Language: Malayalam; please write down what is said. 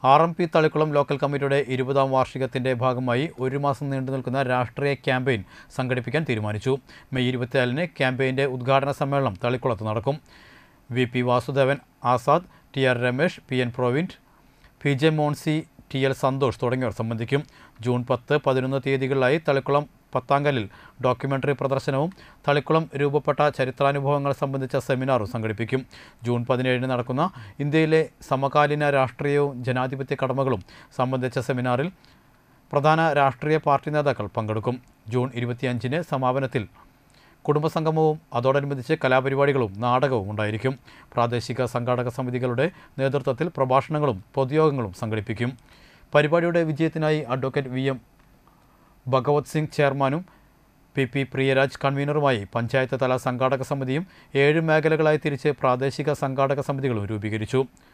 R M P Thalikulam local കമ്മിറ്റിയുടെ ഇരുപതാം വാർഷികത്തിന്റെ ഭാഗമായി ഒരു മാസം നീണ്ടു നിൽക്കുന്ന രാഷ്ട്രീയ ക്യാമ്പയിൻ സംഘടിപ്പിക്കാൻ തീരുമാനിച്ചു മെയ് ഇരുപത്തിനാലിന് ക്യാമ്പയിൻ്റെ ഉദ്ഘാടന സമ്മേളനം തളിക്കുളത്ത് നടക്കും V P Vasudevan Azad T R Ramesh P N Provint P J Monsy T L Santhosh തുടങ്ങിയവർ സംബന്ധിക്കും ജൂൺ പത്ത് പതിനൊന്ന് തീയതികളിലായി തളിക്കുളം പത്താങ്കലിൽ ഡോക്യുമെൻ്ററി പ്രദർശനവും തളിക്കുളം രൂപപ്പെട്ട ചരിത്രാനുഭവങ്ങൾ സംബന്ധിച്ച സെമിനാറും സംഘടിപ്പിക്കും ജൂൺ പതിനേഴിന് നടക്കുന്ന ഇന്ത്യയിലെ സമകാലീന രാഷ്ട്രീയവും ജനാധിപത്യ കടമകളും സംബന്ധിച്ച സെമിനാറിൽ പ്രധാന രാഷ്ട്രീയ പാർട്ടി നേതാക്കൾ പങ്കെടുക്കും ജൂൺ ഇരുപത്തിയഞ്ചിന് സമാപനത്തിൽ കുടുംബസംഗമവും അതോടനുബന്ധിച്ച് കലാപരിപാടികളും നാടകവും ഉണ്ടായിരിക്കും പ്രാദേശിക സംഘാടക സമിതികളുടെ നേതൃത്വത്തിൽ പ്രഭാഷണങ്ങളും പൊതുയോഗങ്ങളും സംഘടിപ്പിക്കും പരിപാടിയുടെ വിജയത്തിനായി advocate V M Bhagat Singh ചെയർമാനും പി പി പ്രിയരാജ് കൺവീനറുമായി പഞ്ചായത്ത് തല സംഘാടക സമിതിയും ഏഴ് മേഖലകളായി തിരിച്ച് പ്രാദേശിക സംഘാടക സമിതികളും രൂപീകരിച്ചു